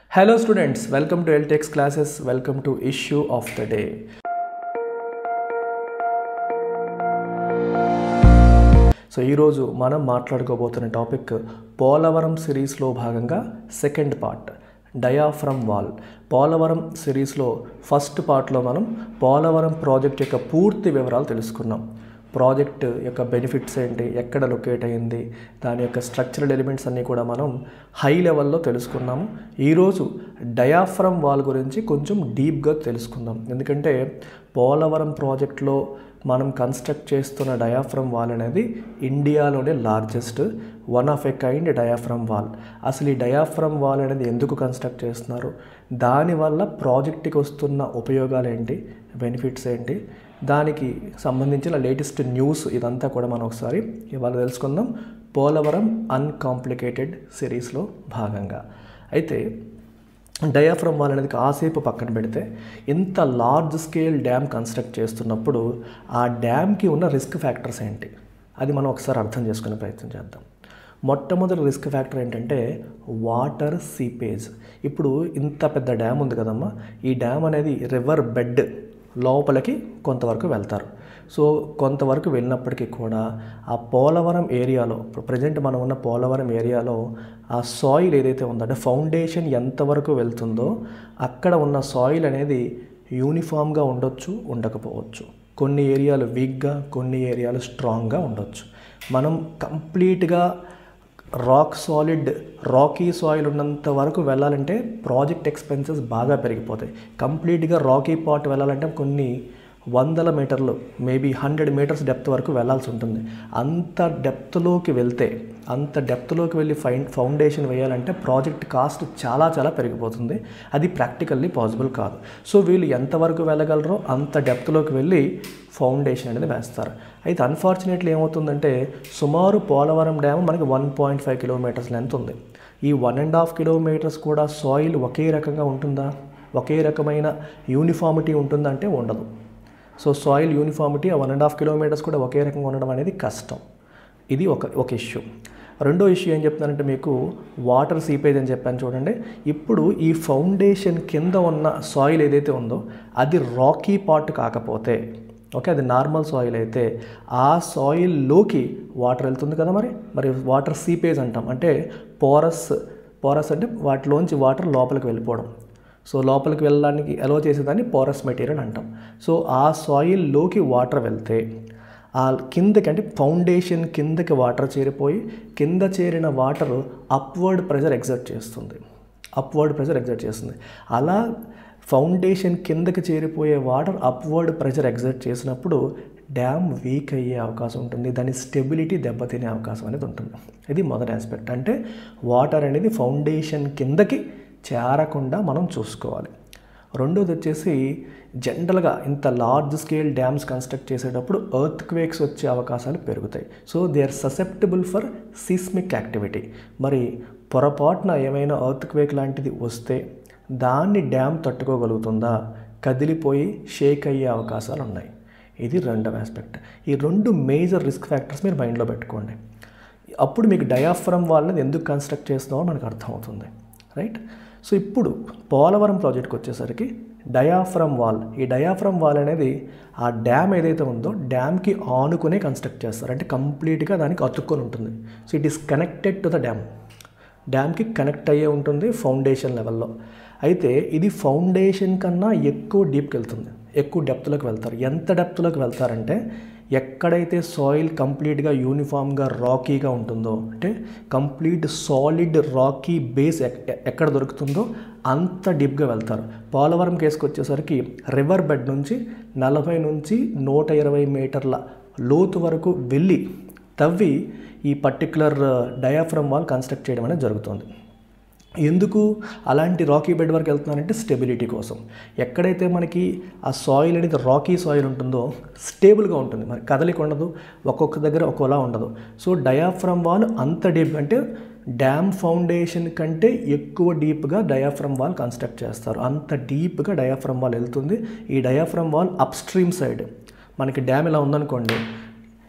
Hello students, welcome to LTX classes, welcome to issue of the day. So ఈరోజు మనం మాట్లాడుకోబోతున్న topic Polavaram సిరీస్లో భాగంగా second part diaphragm wall Polavaram సిరీస్లో ఫస్ట్ పార్ట్లో మనం పోలవరం ప్రాజెక్ట్ యొక్క పూర్తి వివరాలు తెలుసుకున్నాం ప్రాజెక్ట్ యొక్క బెనిఫిట్స్ ఏంటి ఎక్కడ లొకేట్ అయింది దాని యొక్క స్ట్రక్చరల్ ఎలిమెంట్స్ అన్నీ కూడా మనం హై లెవెల్లో తెలుసుకున్నాము ఈరోజు డయాఫ్రమ్ వాల్ గురించి కొంచెం డీప్గా తెలుసుకుందాం ఎందుకంటే పోలవరం ప్రాజెక్ట్లో మనం కన్స్ట్రక్ట్ చేస్తున్న డయాఫ్రమ్ వాల్ అనేది ఇండియాలోనే largest one of a kind diaphragm wall అసలు ఈ డయాఫ్రమ్ వాల్ అనేది ఎందుకు కన్స్ట్రక్ట్ చేస్తున్నారు దానివల్ల ప్రాజెక్ట్కి వస్తున్న ఉపయోగాలు ఏంటి బెనిఫిట్స్ ఏంటి దానికి సంబంధించిన లేటెస్ట్ న్యూస్ ఇదంతా కూడా మనం ఒకసారి ఇవాళ తెలుసుకుందాం పోలవరం అన్కాంప్లికేటెడ్ సిరీస్లో భాగంగా అయితే డయాఫ్రమ్ వాల్ అనేది కాసేపు పక్కన పెడితే ఇంత లార్జ్ స్కేల్ డ్యామ్ కన్స్ట్రక్ట్ చేస్తున్నప్పుడు ఆ డ్యామ్కి ఉన్న రిస్క్ ఫ్యాక్టర్స్ ఏంటి అది మనం ఒకసారి అర్థం చేసుకునే ప్రయత్నం చేద్దాం మొట్టమొదటి రిస్క్ ఫ్యాక్టర్ ఏంటంటే వాటర్ సీపేజ్ ఇప్పుడు ఇంత పెద్ద డ్యామ్ ఉంది కదమ్మా ఈ డ్యామ్ అనేది రివర్ బెడ్ లోపలికి కొంతవరకు వెళ్తారు సో కొంతవరకు వెళ్ళినప్పటికీ కూడా ఆ పోలవరం ఏరియాలో ప్రజెంట్ మనం ఉన్న పోలవరం ఏరియాలో ఆ సాయిల్ ఏదైతే ఉందో అంటే ఫౌండేషన్ ఎంతవరకు వెళ్తుందో అక్కడ ఉన్న సాయిల్ అనేది యూనిఫామ్గా ఉండొచ్చు ఉండకపోవచ్చు కొన్ని ఏరియాలు వీక్గా కొన్ని ఏరియాలు స్ట్రాంగ్గా ఉండొచ్చు మనం కంప్లీట్గా రాక్ సాలిడ్ రాకీ సాయిల్ ఉన్నంత వరకు వెళ్ళాలంటే ప్రాజెక్ట్ ఎక్స్పెన్సెస్ బాగా పెరిగిపోతాయి కంప్లీట్గా రాకీ పాట్ వెళ్ళాలంటే కొన్ని వందల మీటర్లు మేబీ హండ్రెడ్ మీటర్స్ డెప్త్ వరకు వెళ్ళాల్సి ఉంటుంది అంత డెప్త్లోకి వెళ్తే అంత డెప్త్లోకి వెళ్ళి ఫైన్ ఫౌండేషన్ వేయాలంటే ప్రాజెక్ట్ కాస్ట్ చాలా చాలా పెరిగిపోతుంది అది ప్రాక్టికల్లీ పాసిబుల్ కాదు సో వీళ్ళు ఎంతవరకు వెళ్ళగలరో అంత డెప్త్లోకి వెళ్ళి ఫౌండేషన్ అనేది వేస్తారు అయితే అన్ఫార్చునేట్లీ ఏమవుతుందంటే సుమారు పోలవరం డ్యామ్ మనకి one point five kilometres length ఉంది ఈ వన్ అండ్ హాఫ్ కిలోమీటర్స్ కూడా సాయిల్ ఒకే రకంగా ఉంటుందా ఒకే రకమైన యూనిఫామిటీ ఉంటుందంటే ఉండదు సో సాయిల్ యూనిఫామిటీ ఆ వన్ అండ్ హాఫ్ కిలోమీటర్స్ కూడా ఒకే రకంగా ఉండడం అనేది కష్టం ఇది ఒక ఒక ఇష్యూ రెండో ఇష్యూ ఏం చెప్తున్నానంటే మీకు వాటర్ సీపేజ్ అని చెప్పాను చూడండి ఇప్పుడు ఈ ఫౌండేషన్ కింద ఉన్న సాయిల్ ఏదైతే ఉందో అది రాకీ పార్ట్ కాకపోతే ఓకే అది నార్మల్ సాయిల్ అయితే ఆ సాయిల్లోకి వాటర్ వెళ్తుంది కదా మరి మరి వాటర్ సీపేజ్ అంటాం అంటే పోరస్ పోరస్ అంటే వాటిలోంచి వాటర్ లోపలికి వెళ్ళిపోవడం సో లోపలికి వెళ్ళడానికి అలో చేసేదాన్ని పోరస్ మెటీరియల్ అంటాం సో ఆ సాయిల్లోకి వాటర్ వెళ్తే ఆ కిందకి అంటే ఫౌండేషన్ కిందకి వాటర్ చేరిపోయి కింద చేరిన వాటర్ అప్వర్డ్ ప్రెషర్ ఎగ్జర్ట్ చేస్తుంది అప్వర్డ్ ప్రెషర్ ఎగ్జర్ట్ చేస్తుంది అలా ఫౌండేషన్ కిందకి చేరిపోయే వాటర్ అప్వర్డ్ ప్రెషర్ ఎగ్జర్ట్ చేసినప్పుడు డ్యామ్ వీక్ అయ్యే అవకాశం ఉంటుంది దాని స్టెబిలిటీ దెబ్బతినే అవకాశం అనేది ఉంటుంది ఇది మొదటి ఆస్పెక్ట్ అంటే వాటర్ అనేది ఫౌండేషన్ కిందకి చేరకుండా మనం చూసుకోవాలి రెండోది వచ్చేసి జనరల్గా ఇంత లార్జ్ స్కేల్ డ్యామ్స్ కన్స్ట్రక్ట్ చేసేటప్పుడు ఎర్త్ క్వేక్స్ వచ్చే అవకాశాలు పెరుగుతాయి so they are susceptible for seismic activity మరి పొరపాటున ఏమైనా ఎర్త్ క్వేక్ లాంటిది వస్తే దాన్ని డ్యామ్ తట్టుకోగలుగుతుందా కదిలిపోయి షేక్ అయ్యే అవకాశాలు ఉన్నాయి ఇది రెండవ ఆస్పెక్ట్ ఈ రెండు మేజర్ రిస్క్ ఫ్యాక్టర్స్ మీరు మైండ్లో పెట్టుకోండి అప్పుడు మీకు డయాఫ్రమ్ వాళ్ళని ఎందుకు కన్స్ట్రక్ట్ చేస్తున్నామో మనకు అర్థమవుతుంది రైట్ సో ఇప్పుడు పోలవరం ప్రాజెక్ట్కి వచ్చేసరికి డయాఫ్రమ్ వాల్ ఈ డయాఫ్రమ్ వాల్ అనేది ఆ డ్యామ్ ఏదైతే ఉందో డ్యామ్కి ఆనుకునే కన్స్ట్రక్ట్ చేస్తారు అంటే కంప్లీట్గా దానికి అతుక్కొని ఉంటుంది so it is connected to the dam డ్యామ్కి కనెక్ట్ అయ్యే ఉంటుంది ఫౌండేషన్ లెవెల్లో అయితే ఇది ఫౌండేషన్ కన్నా ఎక్కువ డీప్కి వెళ్తుంది ఎక్కువ డెప్త్లోకి వెళ్తారు ఎంత డెప్త్లోకి వెళ్తారంటే ఎక్కడైతే సాయిల్ కంప్లీట్గా యూనిఫామ్గా రాకీగా ఉంటుందో అంటే కంప్లీట్ సాలిడ్ రాకీ బేస్ ఎక్కడ దొరుకుతుందో అంత డీప్గా వెళ్తారు పోలవరం కేసుకు వచ్చేసరికి రివర్ బెడ్ నుంచి నలభై నుంచి నూట ఇరవై మీటర్ల లోతు వరకు వెళ్ళి తవ్వి ఈ పర్టికులర్ డయాఫ్రమ్ వాల్ కన్స్ట్రక్ట్ చేయడం అనేది జరుగుతుంది ఎందుకు అలాంటి రాకీ బెడ్ వరకు వెళ్తున్నానంటే స్టెబిలిటీ కోసం ఎక్కడైతే మనకి ఆ సాయిల్ అనేది రాకీ సాయిల్ ఉంటుందో స్టేబుల్గా ఉంటుంది మరి కదలిక ఉండదు ఒక్కొక్క దగ్గర ఒక్కోలా ఉండదు సో డయాఫ్రమ్ వాల్ అంత డీప్ అంటే డ్యామ్ ఫౌండేషన్ కంటే ఎక్కువ డీప్గా డయాఫ్రమ్ వాల్ కన్స్ట్రక్ట్ చేస్తారు అంత డీప్గా డయాఫ్రమ్ వాల్ వెళ్తుంది ఈ diaphragm wall upstream side మనకి డ్యామ్ ఇలా ఉందనుకోండి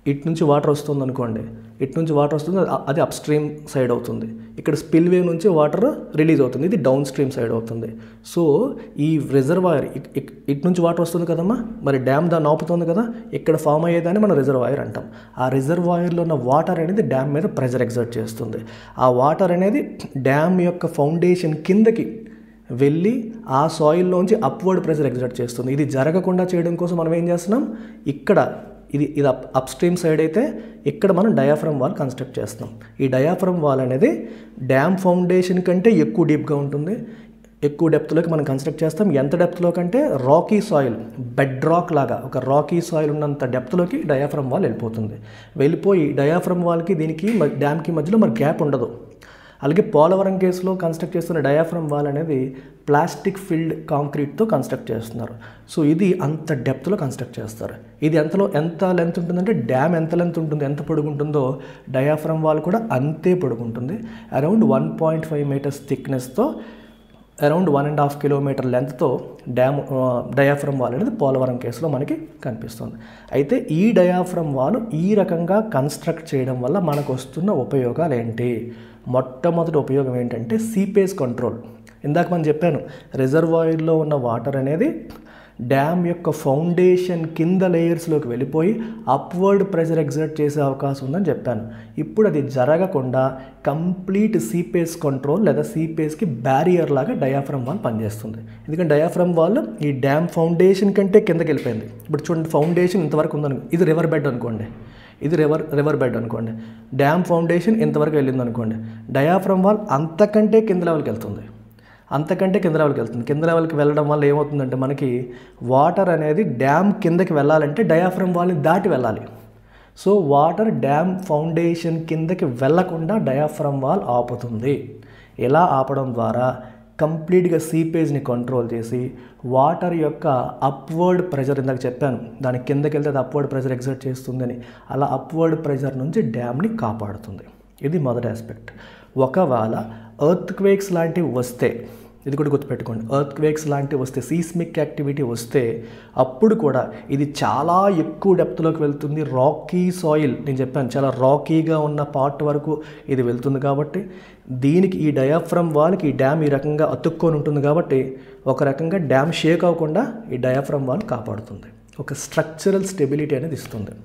ఇటు నుంచి వాటర్ వస్తుంది అనుకోండి ఇటు నుంచి వాటర్ వస్తుంది అది- అది అప్ స్ట్రీమ్ సైడ్ అవుతుంది ఇక్కడ స్పిల్ వే నుంచి వాటర్ రిలీజ్ అవుతుంది ఇది డౌన్ స్ట్రీమ్ సైడ్ అవుతుంది సో ఈ రిజర్వాయర్ ఇటు నుంచి వాటర్ వస్తుంది కదమ్మా మరి డ్యామ్ దాన్ని ఆపుతుంది కదా ఇక్కడ ఫామ్ అయ్యేదాన్ని మనం రిజర్వాయర్ అంటాం ఆ రిజర్వాయర్లో ఉన్న వాటర్ అనేది డ్యామ్ మీద ప్రెజర్ ఎగ్జర్ట్ చేస్తుంది ఆ వాటర్ అనేది డ్యామ్ యొక్క ఫౌండేషన్ కిందకి వెళ్ళి ఆ సాయిల్లోంచి అప్వర్డ్ ప్రెషర్ ఎగ్జర్ట్ చేస్తుంది ఇది జరగకుండా చేయడం కోసం మనం ఏం చేస్తున్నాం ఇక్కడ ఇది ఇది అప్ అప్ స్ట్రీమ్ సైడ్ అయితే ఇక్కడ మనం డయాఫ్రమ్ వాల్ కన్స్ట్రక్ట్ చేస్తున్నాం ఈ డయాఫ్రమ్ వాల్ అనేది డ్యామ్ ఫౌండేషన్ కంటే ఎక్కువ డీప్గా ఉంటుంది ఎక్కువ డెప్త్లోకి మనం కన్స్ట్రక్ట్ చేస్తాం ఎంత డెప్త్లో కంటే రాకీ సాయిల్ బెడ్ రాక్ లాగా ఒక రాకీ సాయిల్ ఉన్నంత డెప్త్లోకి డయాఫ్రమ్ వాల్ వెళ్ళిపోతుంది వెళ్ళిపోయి డయాఫ్రమ్ వాల్కి దీనికి మ- డ్యామ్కి మధ్యలో మరి గ్యాప్ ఉండదు అలాగే పోలవరం కేసులో కన్స్ట్రక్ట్ చేస్తున్న డయాఫ్రమ్ వాల్ అనేది ప్లాస్టిక్ ఫిల్డ్ కాంక్రీట్తో కన్స్ట్రక్ట్ చేస్తున్నారు సో ఇది అంత డెప్త్లో కన్స్ట్రక్ట్ చేస్తారు ఇది ఎంతలో ఎంత లెంత్ ఉంటుందంటే డ్యామ్ ఎంత లెంత్ ఉంటుంది ఎంత పొడుగు ఉంటుందో డయాఫ్రమ్ వాల్ కూడా అంతే పొడుగు ఉంటుంది around one point five metres థిక్నెస్తో around one and half kilometre లెంత్తో డ్యామ్ డయాఫ్రమ్ వాల్ అనేది పోలవరం కేసులో మనకి కనిపిస్తుంది అయితే ఈ డయాఫ్రమ్ వాల్ ఈ రకంగా కన్స్ట్రక్ట్ చేయడం వల్ల మనకు వస్తున్న ఉపయోగాలు ఏంటి మొట్టమొదటి ఉపయోగం ఏంటంటే సీపేజ్ కంట్రోల్ ఇందాక మనం చెప్పాను రిజర్వాయర్లో ఉన్న వాటర్ అనేది డ్యామ్ యొక్క ఫౌండేషన్ కింద లేయర్స్లోకి వెళ్ళిపోయి అప్వర్డ్ ప్రెషర్ ఎగ్జర్ట్ చేసే అవకాశం ఉందని చెప్పాను ఇప్పుడు అది జరగకుండా కంప్లీట్ సీపేస్ కంట్రోల్ లేదా సీపేస్కి బ్యారియర్ లాగా డయాఫ్రమ్ వాల్ పనిచేస్తుంది ఎందుకంటే డయాఫ్రమ్ వాల్ ఈ డ్యామ్ ఫౌండేషన్ కంటే కిందకి వెళ్ళిపోయింది ఇప్పుడు చూడండి ఫౌండేషన్ ఇంతవరకు ఉందను ఇది రివర్ బెడ్ అనుకోండి ఇది రివర్ రివర్ బెడ్ అనుకోండి డ్యామ్ ఫౌండేషన్ ఇంతవరకు వెళ్ళింది అనుకోండి డయాఫ్రమ్ వాల్ అంతకంటే కింద లెవెల్కి వెళ్తుంది అంతకంటే కింద లెవెల్కి వెళ్తుంది కింద లెవెల్కి వెళ్ళడం వల్ల ఏమవుతుందంటే మనకి వాటర్ అనేది డ్యామ్ కిందకి వెళ్ళాలంటే డయాఫ్రమ్ వాల్ని దాటి వెళ్ళాలి సో వాటర్ డ్యామ్ ఫౌండేషన్ కిందకి వెళ్ళకుండా డయాఫ్రమ్ వాల్ ఆపుతుంది ఇలా ఆపడం ద్వారా కంప్లీట్గా సీపేజ్ని కంట్రోల్ చేసి వాటర్ యొక్క అప్వర్డ్ ప్రెషర్ ఇందాక చెప్పాను దాని కిందకి వెళ్తే అది అప్వర్డ్ ప్రెషర్ ఎగ్జర్ట్ చేస్తుందని అలా అప్వర్డ్ ప్రెషర్ నుంచి డ్యామ్ని కాపాడుతుంది ఇది మొదటి ఆస్పెక్ట్ ఒకవేళ ఎర్త్ క్వేక్స్ లాంటివి వస్తే ఇది కూడా గుర్తుపెట్టుకోండి ఎర్త్ క్వేక్స్ లాంటివి వస్తే సీస్మిక్ యాక్టివిటీ వస్తే అప్పుడు కూడా ఇది చాలా ఎక్కువ డెప్త్లోకి వెళ్తుంది రాకీ సాయిల్ నేను చెప్పాను చాలా రాకీగా ఉన్న పార్ట్ వరకు ఇది వెళ్తుంది కాబట్టి దీనికి ఈ డయాఫ్రమ్ వాల్కి ఈ డ్యామ్ ఈ రకంగా అతుక్కొని ఉంటుంది కాబట్టి ఒక రకంగా డ్యామ్ షేక్ అవ్వకుండా ఈ డయాఫ్రమ్ వాల్ కాపాడుతుంది ఒక స్ట్రక్చరల్ స్టెబిలిటీ అనేది ఇస్తుంది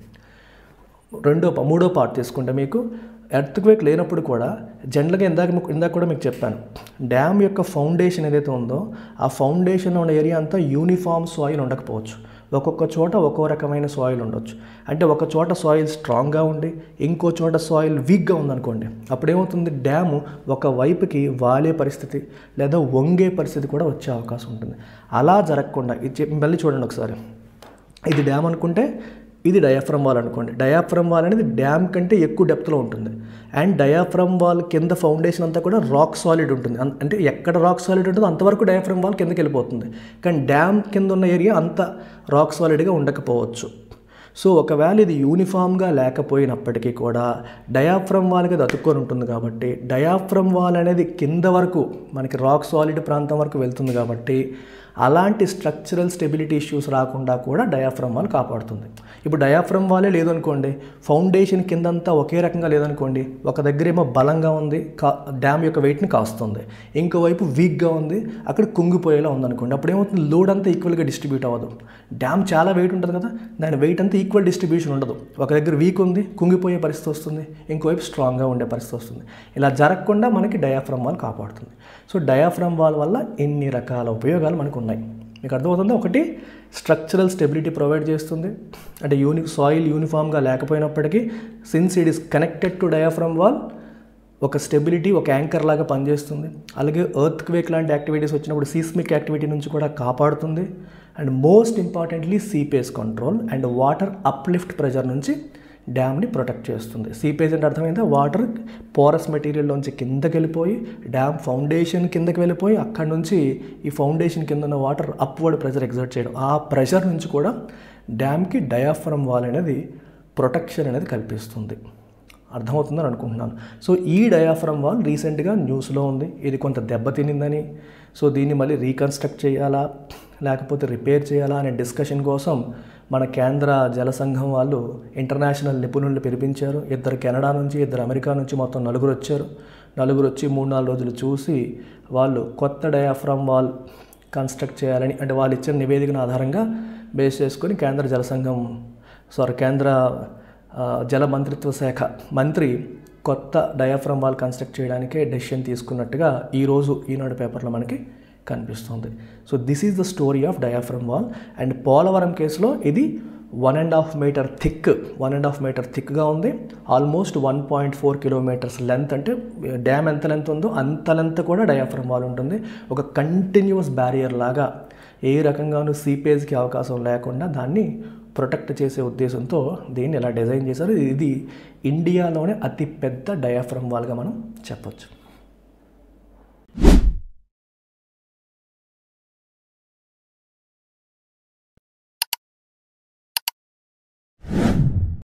రెండో ప- మూడో పార్ట్ తీసుకుంటే మీకు ఎర్త్క్వేక్ లేనప్పుడు కూడా జనరల్గా ఇందాక మీకు- ఇందాక కూడా మీకు చెప్పాను డ్యామ్ యొక్క ఫౌండేషన్ ఏదైతే ఉందో ఆ ఫౌండేషన్ ఉన్న ఏరియా అంతా యూనిఫామ్ సాయిల్ ఉండకపోవచ్చు ఒక్కొక్క చోట ఒక్కో రకమైన సాయిల్ ఉండొచ్చు అంటే ఒక చోట సాయిల్ స్ట్రాంగ్గా ఉండి ఇంకో చోట సాయిల్ వీక్గా ఉందనుకోండి అప్పుడు ఏమవుతుంది డ్యాము ఒక వైపుకి వాలే పరిస్థితి లేదా వంగే పరిస్థితి కూడా వచ్చే అవకాశం ఉంటుంది అలా జరగకుండా ఇది చెప్పి- మళ్ళీ చూడండి ఒకసారి ఇది డ్యామ్ అనుకుంటే ఇది డయాఫ్రమ్ వాల్ అనుకోండి డయాఫ్రమ్ వాల్ అనేది డ్యామ్ కంటే ఎక్కువ డెప్త్లో ఉంటుంది అండ్ డయాఫ్రమ్ వాల్ కింద ఫౌండేషన్ అంతా కూడా రాక్ సాలిడ్ ఉంటుంది అన్- అంటే ఎక్కడ రాక్ సాలిడ్ ఉంటుందో అంతవరకు డయాఫ్రమ్ వాల్ కిందకి వెళ్ళిపోతుంది కానీ డ్యామ్ కింద ఉన్న ఏరియా అంత రాక్ సాలిడ్గా ఉండకపోవచ్చు సో ఒకవేళ ఇది యూనిఫామ్గా లేకపోయినప్పటికీ కూడా డయాఫ్రమ్ వాల్కి అది అతుక్కొని ఉంటుంది కాబట్టి డయాఫ్రమ్ వాల్ అనేది కింద వరకు మనకి రాక్ సాలిడ్ ప్రాంతం వరకు వెళ్తుంది కాబట్టి అలాంటి స్ట్రక్చరల్ స్టెబిలిటీ ఇష్యూస్ రాకుండా కూడా డయాఫ్రమ్ వాల్ కాపాడుతుంది ఇప్పుడు డయాఫ్రమ్ వాలే లేదనుకోండి ఫౌండేషన్ కిందంతా ఒకే రకంగా లేదనుకోండి ఒక దగ్గర ఏమో బలంగా ఉంది కా డ్యామ్ యొక్క వెయిట్ని కాస్తుంది ఇంకోవైపు వీక్గా ఉంది అక్కడ కుంగిపోయేలా ఉందనుకోండి అప్పుడు ఏమవుతుంది లోడ్ అంతా ఈక్వల్గా డిస్ట్రిబ్యూట్ అవ్వదు డ్యామ్ చాలా వెయిట్ ఉంటుంది కదా దాని వెయిట్ అంతా ఈక్వల్ డిస్ట్రిబ్యూషన్ ఉండదు ఒక దగ్గర వీక్ ఉంది కుంగిపోయే పరిస్థితి వస్తుంది ఇంకోవైపు స్ట్రాంగ్గా ఉండే పరిస్థితి వస్తుంది ఇలా జరగకుండా మనకి డయాఫ్రమ్ వాల్ కాపాడుతుంది సో డయాఫ్రమ్ వాల్ వల్ల ఎన్ని రకాల ఉపయోగాలు మనకు ఉన్నాయి మీకు అర్థమవుతుంది ఒకటి స్ట్రక్చరల్ స్టెబిలిటీ ప్రొవైడ్ చేస్తుంది అంటే యూని సాయిల్ యూనిఫామ్గా లేకపోయినప్పటికీ since it is connected to diaphragm wall ఒక స్టెబిలిటీ ఒక యాంకర్ లాగా పనిచేస్తుంది అలాగే ఎర్త్ క్వేక్ లాంటి యాక్టివిటీస్ వచ్చినప్పుడు సీస్మిక్ యాక్టివిటీ నుంచి కూడా కాపాడుతుంది and most importantly seepage control and water uplift pressure నుంచి డ్యామ్ని ప్రొటెక్ట్ చేస్తుంది సీపేజ్ అంటే అర్థమైందా వాటర్ పోరస్ మెటీరియల్లోంచి కిందకి వెళ్ళిపోయి డ్యామ్ ఫౌండేషన్ కిందకి వెళ్ళిపోయి అక్కడి నుంచి ఈ ఫౌండేషన్ కింద ఉన్న వాటర్ అప్వర్డ్ ప్రెషర్ ఎగ్జర్ట్ చేయడం ఆ ప్రెషర్ నుంచి కూడా డ్యామ్కి డయాఫ్రమ్ వాల్ అనేది ప్రొటెక్షన్ అనేది కల్పిస్తుంది అర్థమవుతుందని అనుకుంటున్నాను సో ఈ డయాఫ్రమ్ వాల్ రీసెంట్గా న్యూస్లో ఉంది ఇది కొంత దెబ్బతినిందని సో దీన్ని మళ్ళీ రీకన్స్ట్రక్ట్ చేయాలా లేకపోతే రిపేర్ చేయాలా అనే డిస్కషన్ కోసం మన కేంద్ర జల సంఘం వాళ్ళు ఇంటర్నేషనల్ నిపుణుల్ని పిలిపించారు ఇద్దరు కెనడా నుంచి ఇద్దరు అమెరికా నుంచి మొత్తం నలుగురు వచ్చారు నలుగురు వచ్చి మూడు నాలుగు రోజులు చూసి వాళ్ళు కొత్త డయాఫ్రమ్ వాల్ కన్స్ట్రక్ట్ చేయాలని అంటే వాళ్ళు ఇచ్చిన నివేదికను ఆధారంగా బేస్ చేసుకొని కేంద్ర జల సంఘం సారీ కేంద్ర ఆ, జల మంత్రిత్వ శాఖ మంత్రి కొత్త డయాఫ్రమ్ వాల్ కన్స్ట్రక్ట్ చేయడానికే డెసిషన్ తీసుకున్నట్టుగా ఈరోజు ఈనాడు పేపర్లో మనకి కనిపిస్తుంది so this is the story of diaphragm wall and Polavaram కేసులో ఇది one and half metre thick one and half metre థిక్గా ఉంది almost one point four kilometres length అంటే డ్యామ్ ఎంత లెంత్ ఉందో అంత లెంత్ కూడా డయాఫ్రమ్ వాల్ ఉంటుంది ఒక కంటిన్యూస్ బ్యారియర్ లాగా ఏ రకంగానూ సీపేజ్కి అవకాశం లేకుండా దాన్ని ప్రొటెక్ట్ చేసే ఉద్దేశంతో దీన్ని ఇలా డిజైన్ చేశారు ఇది ఇండియాలోనే అతి పెద్ద డయాఫ్రమ్ వాల్గా మనం చెప్పొచ్చు